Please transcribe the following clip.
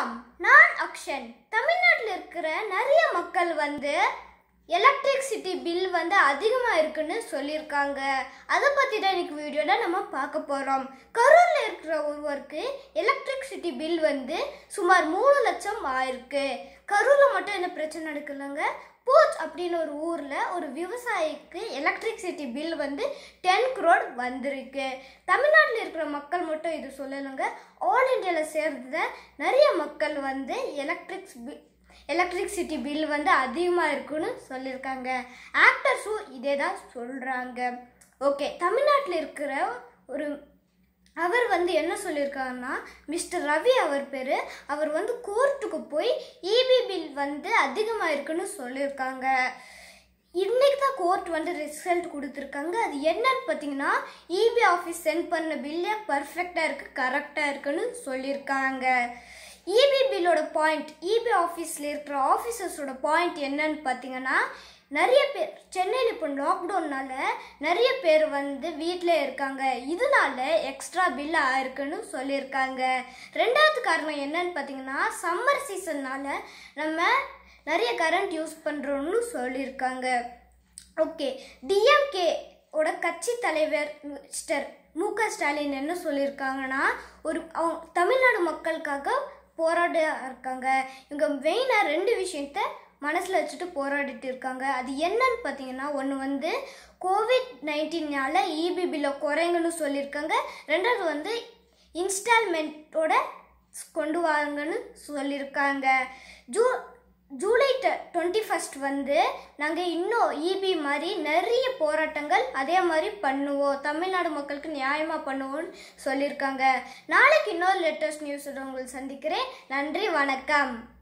வணக்கம் நான் அக்ஷன் தமிழ்நாட்டில் இருக்கிற நிறைய மக்கள் வந்து எலக்ட்ரிசிட்டி பில் வந்து அதிகமாக இருக்குன்னு சொல்லியிருக்காங்க அதை பற்றி தான் இன்னைக்கு வீடியோவில் நம்ம பார்க்க போகிறோம் கரூரில் இருக்கிற ஒருவருக்கு எலக்ட்ரிசிட்டி பில் வந்து சுமார் மூணு லட்சம் ஆயிருக்கு கரூரில் மட்டும் என்ன பிரச்சனை நடக்கலங்க பூச் அப்படின்னு ஒரு ஊரில் ஒரு விவசாயிக்கு எலக்ட்ரிசிட்டி பில் வந்து டென் crore வந்திருக்கு தமிழ்நாட்டில் இருக்கிற மக்கள் மட்டும் இது சொல்லலைங்க ஆல் இந்தியாவில் சேர்ந்த நிறைய மக்கள் வந்து எலக்ட்ரிக்ஸ் பில் எலக்ட்ரிசிட்டி பில் வந்து அதிகமாக இருக்குன்னு சொல்லியிருக்காங்க ஆக்டர்ஸும் இதே தான் சொல்கிறாங்க ஓகே தமிழ்நாட்டில் இருக்கிற ஒரு அவர் வந்து என்ன சொல்லியிருக்காருன்னா மிஸ்டர் ரவி அவர் பேர் அவர் வந்து கோர்ட்டுக்கு போய் இபி பில் வந்து அதிகமாக இருக்குன்னு சொல்லியிருக்காங்க இன்னைக்கு தான் கோர்ட் வந்து ரிசல்ட் கொடுத்துருக்காங்க அது என்னன்னு பார்த்தீங்கன்னா இபி ஆஃபீஸ் சென்ட் பண்ண பில்லே பர்ஃபெக்டாக இருக்குது கரெக்டாக இருக்குன்னு சொல்லியிருக்காங்க இபி பில்லோட பாயிண்ட் இபி ஆஃபீஸில் இருக்கிற ஆஃபீஸர்ஸோட பாயிண்ட் என்னன்னு பார்த்தீங்கன்னா நிறைய பேர் சென்னையில் இப்போ லாக்டவுன்னால நிறைய பேர் வந்து வீட்டில் இருக்காங்க இதனால எக்ஸ்ட்ரா பில் ஆயிருக்குன்னு சொல்லியிருக்காங்க ரெண்டாவது காரணம் என்னன்னு பார்த்தீங்கன்னா சம்மர் சீசன்னால நம்ம நிறைய கரண்ட் யூஸ் பண்ணுறோம்னு சொல்லியிருக்காங்க ஓகே டிஎம்கே ஓட கட்சி தலைவர் மிஸ்டர் மு க ஸ்டாலின் என்ன சொல்லியிருக்காங்கன்னா ஒரு அவங்க தமிழ்நாடு மக்களுக்காக போராட இருக்காங்க இவங்க மெயினாக ரெண்டு விஷயத்த மனசில் வச்சுட்டு போராடிட்டு இருக்காங்க அது என்னன்னு பார்த்தீங்கன்னா ஒன்று வந்து கோவிட் நைன்டீன்னால இபி பில்லை குறைங்கன்னு சொல்லியிருக்காங்க ரெண்டாவது வந்து இன்ஸ்டால்மெண்ட்டோட கொண்டு வாங்கன்னு சொல்லியிருக்காங்க ஜூ ஜூலை டுவெண்ட்டி ஃபஸ்ட் வந்து நாங்கள் இன்னும் இபி மாதிரி நிறைய போராட்டங்கள் அதே மாதிரி பண்ணுவோம் தமிழ்நாடு மக்களுக்கு நியாயமாக பண்ணுவோம்னு சொல்லியிருக்காங்க நாளைக்கு இன்னொரு லேட்டஸ்ட் நியூஸோட உங்களை சந்திக்கிறேன் நன்றி வணக்கம்